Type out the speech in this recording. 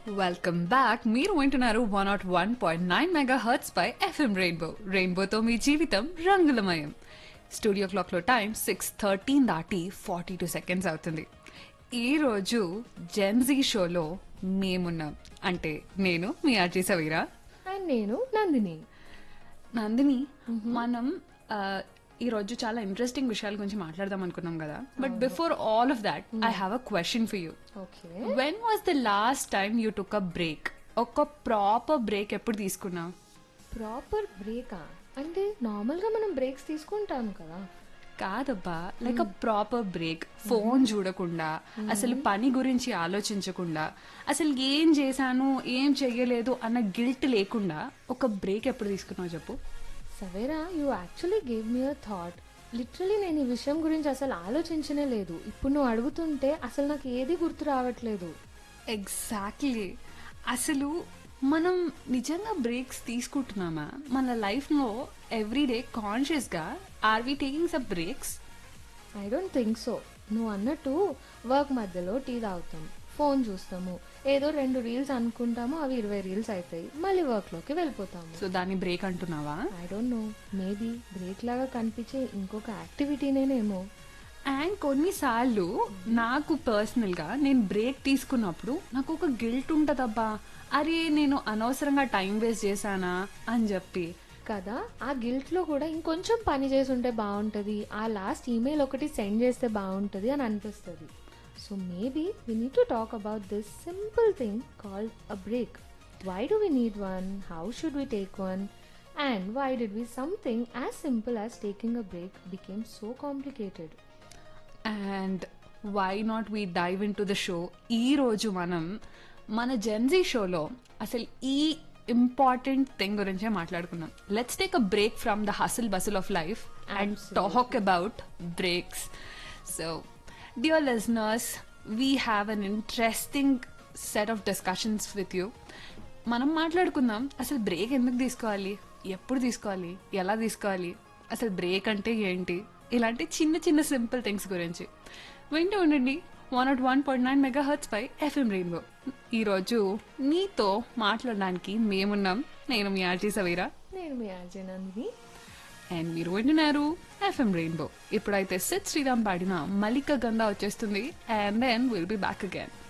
welcome back మీరు వింటున్నారు one naught one point nine mega hertz పై ఎఫ్ఎం రెయిన్బో రెయిన్బోతో మీ జీవితం రంగులమయం స్టూడియో క్లాక్లో టైం సిక్స్ థర్టీన్ దాటి ఫార్టీ టూ సెకండ్స్ అవుతుంది ఈ రోజు జెన్జీ షోలో మేమున్నాం అంటే నేను మీ ఆర్జీ సవీరా అండ్ నేను నందిని నందిని మనం ఆ, ఈ రోజు చాలా ఇంట్రెస్టింగ్ విషయాల గురించి మాట్లాడదాం అనుకున్నాం కదా but before all of that I have a question for you okay when was the last time you took a break ఒక ప్రాపర్ బ్రేక్ ఎప్పుడు తీసుకున్నావు ప్రాపర్ బ్రేకా అంటే నార్మల్గా మనం బ్రేక్స్ తీసుకుంటాం కదా కాదబ్బా like a proper break phone చూడకుండా అసలు పని గురించి ఆలోచించకుండా అసలు ఏం చేశాను ఏం చెయ్యలేదు అన్న గిల్ట్ లేకుండా ఒక బ్రేక్ ఎప్పుడు తీసుకున్నావు చెప్పు Savera you actually gave me a thought literally నేను ఈ విషయం గురించి అసలు ఆలోచించనే లేదు ఇప్పుడు నువ్వు అడుగుతుంటే అసలు నాకు ఏది గుర్తు రావట్లేదు ఎగ్జాక్ట్లీ అసలు మనం నిజంగా బ్రేక్స్ తీసుకుంటున్నామా మన లైఫ్లో ఎవ్రీడే కాన్షియస్గా are we taking some breaks I don't think so నువ్వు అన్నట్టు వర్క్ మధ్యలో టీ తాగుతాం ఫోన్ చూస్తాము ఏదో రెండు రీల్స్ అనుకుంటాము అవి ఇరవై రీల్స్ అవుతాయి మళ్ళీ వర్క్లోకి వెళ్ళిపోతాము సో దాన్ని బ్రేక్ అంటున్నావా I don't know maybe break లాగా కనిపించే ఇంకొక యాక్టివిటీనేనేమో అండ్ కొన్నిసార్లు నాకు పర్సనల్ గా నేను బ్రేక్ తీసుకున్నప్పుడు నాకు ఒక గిల్ట్ ఉంటదబ్బా అరే నేను అనవసరంగా టైం వేస్ట్ చేశానా అని చెప్పి కదా ఆ గిల్ట్ లో కూడా ఇంకొంచెం పని చేసి ఉంటే బాగుంటది ఆ లాస్ట్ ఈమెయిల్ ఒకటి సెండ్ చేస్తే బాగుంటది అని అనిపిస్తుంది so maybe we need to talk about this simple thing called a break why do we need one how should we take one and why did we something as simple as taking a break became so complicated and why not we dive in to the show ఈ రోజు మనం మన Gen Z షోలో అసలు ఈ important thing గురించే మాట్లాడుకున్నాం let's take a break from the hustle bustle of life and talk about breaks so dear listeners we have an interesting set of discussions with you మనం మాట్లాడుకుందాం అసలు బ్రేక్ ఎందుకు తీసుకోవాలి ఎప్పుడు తీసుకోవాలి ఎలా తీసుకోవాలి అసలు బ్రేక్ అంటే ఏంటి ఇలాంటి చిన్న చిన్న సింపుల్ థింగ్స్ గురించి వింటూ ఉండండి one naught one point nine mega hertz పై ఎఫ్ఎం రెయిన్బో ఈరోజు మీతో మాట్లాడడానికి మేమున్నాం నేను మీ ఆర్జీ సవీరా నేను మీ అజయ్ నందిని అండ్ మీరు వింటున్నారు ఎఫ్ఎం రెయిన్బో ఇప్పుడైతే సిత్ శ్రీరామ్ పాడిన మలిక గంధ వచ్చేస్తుంది and then will be back again